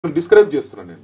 Describe చేస్తున్నాను నేను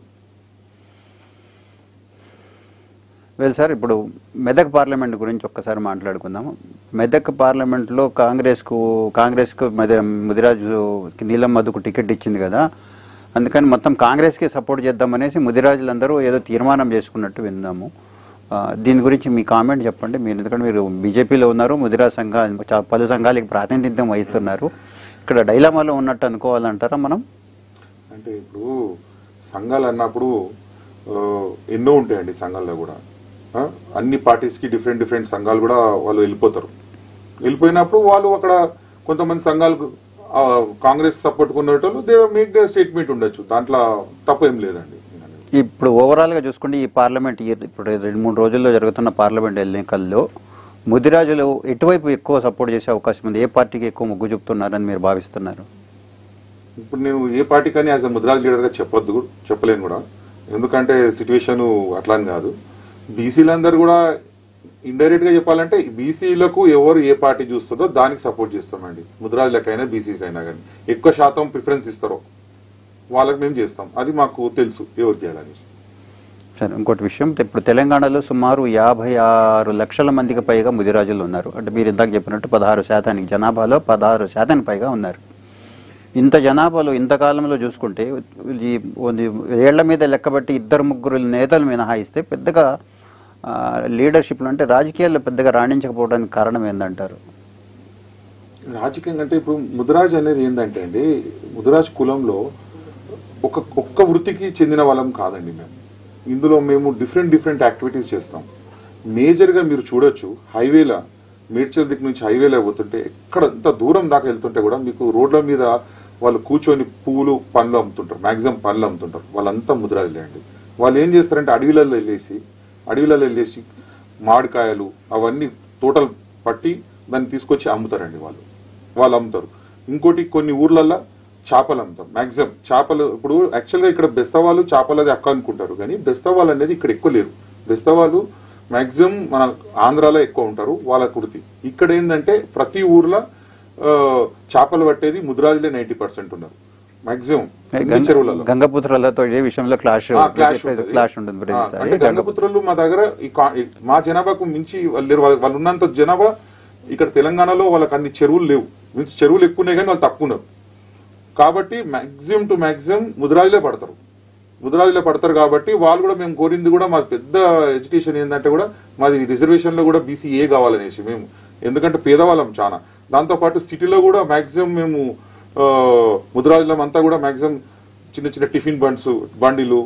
well sir ఇప్పుడు మెదక్ పార్లమెంట్ గురించి ఒక్కసారి మాట్లాడుకుందాము మెదక్ పార్లమెంట్లో కాంగ్రెస్కు కాంగ్రెస్కు మెద ముదిరాజు నీలం మధుకు టికెట్ ఇచ్చింది కదా అందుకని మొత్తం కాంగ్రెస్కి సపోర్ట్ చేద్దామనేసి ముదిరాజులందరూ ఏదో తీర్మానం చేసుకున్నట్టు విన్నాము ఆ, దీని గురించి మీ కామెంట్ చెప్పండి మీరు ఎందుకంటే మీరు బీజేపీలో ఉన్నారు ముదిరాజ్ సంఘ చా- పలు సంఘాలకి ప్రాతినిధ్యం వహిస్తున్నారు ఇక్కడ డైలామాలో ఉన్నట్టు అనుకోవాలంటారా మనం అంటే ఇప్పుడు సంఘాలు అన్నప్పుడు ఆ, ఎన్నో ఉంటాయండి సంఘాల్లో కూడా ఆ, అన్ని పార్టీస్ కి డిఫరెంట్ డిఫరెంట్ సంఘాలు కూడా వాళ్ళు వెళ్ళిపోతారు వెళ్ళిపోయినప్పుడు వాళ్ళు అక్కడ కొంతమంది సంఘాలు ఆ, కాంగ్రెస్ సపోర్ట్ కొన్నట్టు దే మేక్ ద స్టేట్మెంట్ ఉండొచ్చు దాంట్లో తప్పు ఏం లేదండి నేను అనేది. ఇప్పుడు ఓవరాల్ గా చూసుకుంటే ఈ పార్లమెంట్ ఈ- ఇప్పుడు రెండు మూడు రోజుల్లో జరుగుతున్న పార్లమెంట్ ఎన్నికల్లో ముదిరాజులు ఎటువైపు ఎక్కువ సపోర్ట్ చేసే అవకాశం ఉంది ఏ పార్టీకి ఎక్కువ మొగ్గు చూపుతున్నారని మీరు భావిస్తున్నారు ఇప్పుడు నేను ఏ పార్టీ కానీ యాజ్ అ ముద్రాజ్ లీడర్ గా చెప్పొద్దు కూడా- చెప్పలేను కూడా ఎందుకంటే సిచ్యువేషన్ అట్లా అని కాదు బీసీలందరూ కూడా ఇండైరెక్ట్ గా చెప్పాలంటే బీసీలకు ఎవరు ఏ పార్టీ చూస్తుందో దానికి సపోర్ట్ చేస్తామండి ముద్రాజులకైనా బీసీకైనా కానీ ఎక్కువ శాతం ప్రిఫరెన్స్ ఇస్తారో వాళ్ళకి మేము చేస్తాం అది మాకు తెలుసు ఎవరు చేయాలనేసి సరే ఇంకోటి విషయం ఇప్పుడు తెలంగాణలో సుమారు యాభై ఆరు లక్షల మందికి పైగా ముదిరాజులు ఉన్నారు అంటే మీరు ఇందాక చెప్పినట్టు పదహారు శాతానికి జనాభాలో పదహారు శాతానికి పైగా ఉన్నారు ఇంత జనాభాలో ఇంత కాలంలో చూసుకుంటే ఈ ఏళ్ల మీద లెక్కబట్టి ఇద్దరు ముగ్గురు నేతలు మినహాయిస్తే పెద్దగా లీడర్షిప్లు అంటే రాజకీయాల్లో పెద్దగా రాణించకపోవడానికి కారణం ఏందంటారు రాజకీయంగా అంటే ఇప్పుడు ముదిరాజ్ అనేది ఏంటంటే అండి ముదిరాజ్ కులంలో ఒక ఒక్క వృత్తికి చెందిన వాళ్ళం కాదండి మేము ఇందులో మేము డిఫరెంట్ డిఫరెంట్ యాక్టివిటీస్ చేస్తాం మేజర్గా మీరు చూడొచ్చు హైవేల మేడ్చల్ దిక్కు నుంచి హైవేలో పోతుంటే ఎక్కడ ఎంత దూరం దాకా వెళ్తుంటే కూడా మీకు రోడ్ల మీద వాళ్ళు కూర్చొని పూలు పండ్లు అమ్ముతుంటారు మాక్సిమం పండ్లు అమ్ముతుంటారు వాళ్ళంతా ముదిరాజులే అండి వాళ్ళు ఏం చేస్తారంటే అడవిలలో వెళ్ళేసి అడవిలలో వెళ్ళేసి మామిడికాయలు అవన్నీ తోటలు పట్టి దాన్ని తీసుకొచ్చి అమ్ముతారండి వాళ్ళు వాళ్ళు అమ్ముతారు ఇంకోటి కొన్ని ఊర్లల్లో చేపలు అమ్ముతారు మాక్సిమం చేపలు ఇప్పుడు యాక్చువల్గా ఇక్కడ బెస్తవాళ్ళు చేపలది అక్క అనుకుంటారు కానీ బెస్తవాళ్ళు అనేది ఇక్కడ ఎక్కువ లేరు బెస్తవాళ్ళు మాక్సిమం మన ఆంధ్రాలో ఎక్కువ ఉంటారు వాళ్ళ కుర్తి ఇక్కడ ఏంటంటే ప్రతి ఊర్లో ఆ, చేపలు పట్టేది ముద్రాజులే నైన్టీ పర్సెంట్ ఉన్నారు మాక్సిమం అన్ని చెరువులలో గంగపుత్రులతో ఇదే విషయంలో క్లాష్ ఆ, క్లాష్ ఉంటుంది. క్లాష్ ఉంటుంది ఆ, ప్రతిసారి అంటే గంగపుత్రులు మా దగ్గర ఈ కా- ఈ- మా జనాభాకు మించి వాళ్ళు లేరు. వాళ్ళ- వాళ్ళు ఉన్నంత జనాభా ఇక్కడ తెలంగాణలో వాళ్ళకి అన్ని చెరువులు లేవు మీన్స్ చెరువులు ఎక్కువ ఉన్నాయి కానీ వాళ్ళు తక్కువ ఉన్నారు కాబట్టి మాక్సిమం టు మాక్సిమం ముదిరాజులే పడతారు ముదిరాజులే పడతారు కాబట్టి వాళ్ళు కూడా మేము కోరింది కూడా మా పెద్ద ఎడ్యుకేషన్ ఏంటంటే కూడా మాది రిజర్వేషన్ లో కూడా బీసీ ఏ కావాలనేసి మేము ఎందుకంటే పేదవాళ్ళం చాలా దాంతో పాటు సిటీలో కూడా మాక్సిమం మేము ఆ, ముదిరాజులం అంతా కూడా మాక్సిమం చిన్న చిన్న టిఫిన్ బండ్స్ బండిలు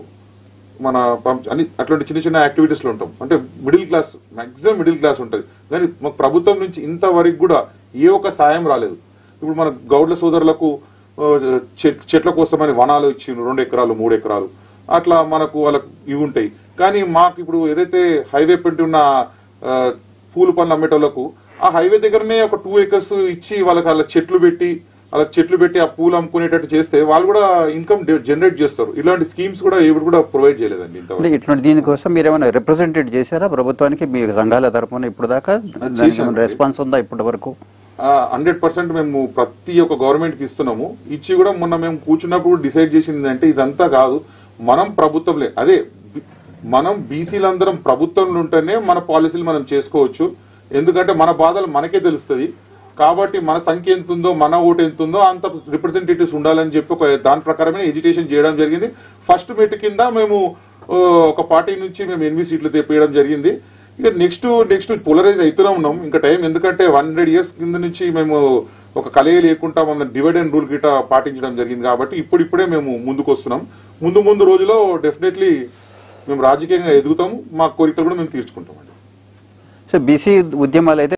మన పంప్ అన్ని అట్లాంటి చిన్న చిన్న యాక్టివిటీస్ లో ఉంటాం అంటే middle class maximum middle class ఉంటుంది కానీ మాకు ప్రభుత్వం నుంచి ఇంతవరకు కూడా ఏ ఒక్క సాయం రాలేదు ఇప్పుడు మన గౌడ్ల సోదరులకు ఆ, చెట్- చెట్ల కోసమని వనాలు ఇచ్చిండ్రు రెండు ఎకరాలు మూడు ఎకరాలు అట్లా మనకు వాళ్ళకు ఇవి ఉంటాయి కానీ మాకు ఇప్పుడు ఏదైతే హైవే పెట్టి ఉన్న ఆ, పూలు పనులు అమ్మేటోళ్లకు ఆ హైవే దగ్గరనే ఒక టూ ఎకర్స్ ఇచ్చి వాళ్ళకి అలా చెట్లు పెట్టి అలా చెట్లు పెట్టి ఆ పూలు అమ్ముకునేటట్టు చేస్తే వాళ్ళు కూడా ఇన్కమ్ జనరేట్ చేస్తారు ఇలాంటి స్కీమ్స్ కూడా ఎవరు కూడా ప్రొవైడ్ చేయలేదండి ఇంతవరకు అంటే ఇట్లాంటి దీనికోసం మీరు ఏమైనా రిప్రజెంటేట్ చేశారా ప్రభుత్వానికి మీ సంఘాల తరఫున ఇప్పుడు దాకా చేశామండి. రెస్పాన్స్ ఉందా ఇప్పటి వరకు హండ్రెడ్ పర్సెంట్ మేము ప్రతి ఒక్క గవర్నమెంట్ కి ఇస్తున్నాము ఇచ్చి కూడా మొన్న మేము కూర్చున్నప్పుడు డిసైడ్ చేసింది అంటే ఇదంతా కాదు మనం ప్రభుత్వంలే అదే బి- మనం బీసీలందరం ప్రభుత్వంలో ఉంటేనే మన పాలసీలు మనం చేసుకోవచ్చు ఎందుకంటే మన బాధలు మనకే తెలుస్తుంది కాబట్టి మన సంఖ్య ఎంత ఉందో మన ఓటు ఎంత ఉందో అంత రిప్రజెంటేటివ్స్ ఉండాలని చెప్పి ఒక దాని ప్రకారమే ఎడ్యుకేషన్ చేయడం జరిగింది ఫస్ట్ మెట్ కింద మేము ఆ, ఒక పార్టీ నుంచి మేము ఎనిమిది సీట్లు తెప్పియడం జరిగింది ఇక నెక్స్ట్ నెక్స్ట్ పోలరైజ్ అవుతూనే ఉన్నాం ఇంకా టైం ఎందుకంటే వన్ హండ్రెడ్ ఇయర్స్ కింద నుంచి మేము ఒక కలయి లేకుండా మన డివైడ్ అండ్ రూల్ గిట్ట పాటించడం జరిగింది కాబట్టి ఇప్పుడు ఇప్పుడే మేము ముందుకు వస్తున్నాం ముందు ముందు రోజులో డెఫినెట్లీ మేము రాజకీయంగా ఎదుగుతాము మా కోరికలు కూడా మేము తీర్చుకుంటాం సో బీసీ ఉద్యమాలు అయితే